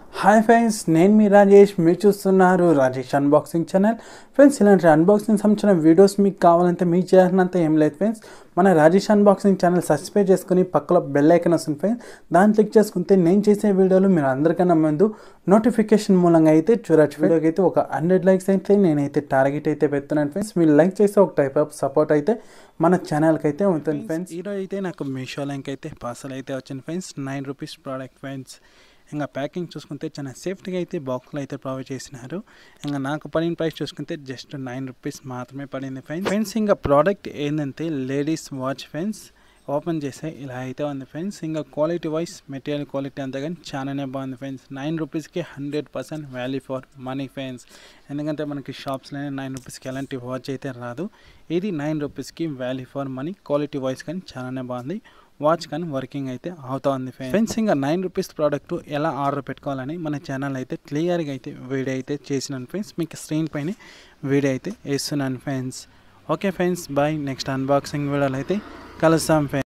hi friends నేను మీ రాజేష్ మీరు చూస్తున్నారు రాజేష్ అన్బాక్సింగ్ ఛానల్ ఫ్రెండ్స్ ఇలాంటి అన్బాక్సింగ్ సంబంధించిన వీడియోస్ మీకు కావాలంటే మీకు చేయాలంత ఏం లేదు ఫ్రెండ్స్ మన రాజేష్ అన్బాక్సింగ్ ఛానల్ సబ్స్క్రైబ్ చేసుకుని పక్కలో బెల్ ఐకన్ వస్తుంది ఫ్రెండ్స్ దాన్ని క్లిక్ చేసుకుంటే నేను చేసే వీడియోలు మీరు అందరికన్నా ముందు నోటిఫికేషన్ మూలంగా అయితే చూడొచ్చు వీడియోకి అయితే ఒక హండ్రెడ్ లైక్స్ అయితే నేనైతే టార్గెట్ అయితే పెడుతున్నాను ఫ్రెండ్స్ మీరు లైక్ చేస్తే ఒక టైప్ ఆఫ్ సపోర్ట్ అయితే మన ఛానల్కి అయితే ఉంటుంది ఫ్రెండ్స్ ఈరోజు అయితే నాకు మీషో లింక్ అయితే పార్సల్ అయితే వచ్చింది friends nine rupees product friends ఇంకా ప్యాకింగ్ చూసుకుంటే చాలా సేఫ్టీగా అయితే బాక్స్లో అయితే ప్రొవైడ్ చేసినారు ఇంకా నాకు పడిన ప్రైస్ చూసుకుంటే జస్ట్ నైన్ రూపీస్ మాత్రమే పడింది ఫ్రెండ్స్ ఫ్రెండ్స్ ఇంకా ప్రోడక్ట్ ఏంటంటే లేడీస్ వాచ్ ఫ్రెండ్స్ ఓపెన్ చేస్తే ఇలా అయితే ఉంది ఫ్రెండ్స్ ఇంకా క్వాలిటీ వైజ్ మెటీరియల్ క్వాలిటీ అంతా కానీ చాలానే బాగుంది ఫ్రెండ్స్ నైన్ రూపీస్కి hundred percent value for money friends ఎందుకంటే మనకి షాప్స్లోనే నైన్ రూపీస్కి ఎలాంటి వాచ్ అయితే రాదు ఇది నైన్ రూపీస్కి value for money quality wise కానీ చాలానే బాగుంది వాచ్ కానీ వర్కింగ్ అయితే అవుతా ఉంది ఫ్రెండ్స్ ఇంకా నైన్ రూపీస్ ప్రోడక్ట్ ఎలా ఆర్డర్ పెట్టుకోవాలని మన ఛానల్ అయితే క్లియర్గా అయితే వీడియో అయితే చేసినాను ఫ్రెండ్స్ మీకు స్క్రీన్ పైన వీడియో అయితే వేస్తున్నాను friends okay friends bye next unboxing వీడియోలో అయితే కలుస్తాం ఫ్రెండ్స్